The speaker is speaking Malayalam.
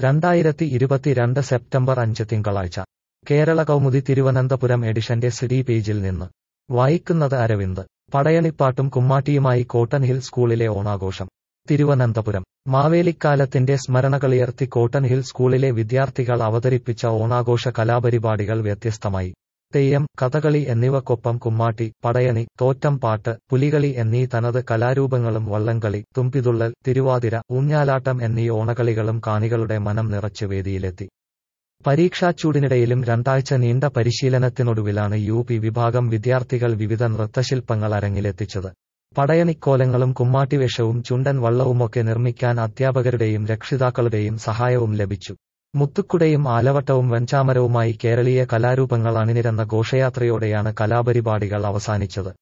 രണ്ടായിരത്തി ഇരുപത്തിരണ്ട് സെപ്റ്റംബർ അഞ്ച് തിങ്കളാഴ്ച കേരള കൗമുദി തിരുവനന്തപുരം എഡിഷന്റെ സിഡി പേജിൽ നിന്ന് വായിക്കുന്നത് അരവിന്ദ് പടയണിപ്പാട്ടും കുമ്മാട്ടിയുമായി കോട്ടൺ ഹിൽ സ്കൂളിലെ ഓണാഘോഷം തിരുവനന്തപുരം മാവേലിക്കാലത്തിന്റെ സ്മരണകളുയർത്തി കോട്ടൺ ഹിൽ സ്കൂളിലെ വിദ്യാർത്ഥികൾ അവതരിപ്പിച്ച ഓണാഘോഷ കലാപരിപാടികൾ വ്യത്യസ്തമായി തെയ്യം കഥകളി എന്നിവക്കൊപ്പം കുമ്മാട്ടി പടയണി തോറ്റം പാട്ട് പുലികളി എന്നീ തനത് കലാരൂപങ്ങളും വള്ളംകളി തുമ്പിതുള്ളൽ തിരുവാതിര ഊഞ്ഞാലാട്ടം എന്നീ ഓണകളികളും കാണികളുടെ മനം നിറച്ച് വേദിയിലെത്തി പരീക്ഷാച്ചൂടിനിടയിലും രണ്ടാഴ്ച നീണ്ട പരിശീലനത്തിനൊടുവിലാണ് യു പി വിഭാഗം വിദ്യാർത്ഥികൾ വിവിധ നൃത്തശില്പങ്ങൾ അരങ്ങിലെത്തിച്ചത് പടയണിക്കോലങ്ങളും കുമ്മാട്ടിവേഷവും ചുണ്ടൻ വള്ളവുമൊക്കെ നിർമ്മിക്കാൻ അധ്യാപകരുടെയും രക്ഷിതാക്കളുടെയും സഹായവും ലഭിച്ചു മുത്തുക്കുടയും ആലവട്ടവും വെഞ്ചാമരവുമായി കേരളീയ കലാരൂപങ്ങൾ അണിനിരന്ന ഘോഷയാത്രയോടെയാണ് കലാപരിപാടികൾ അവസാനിച്ചത്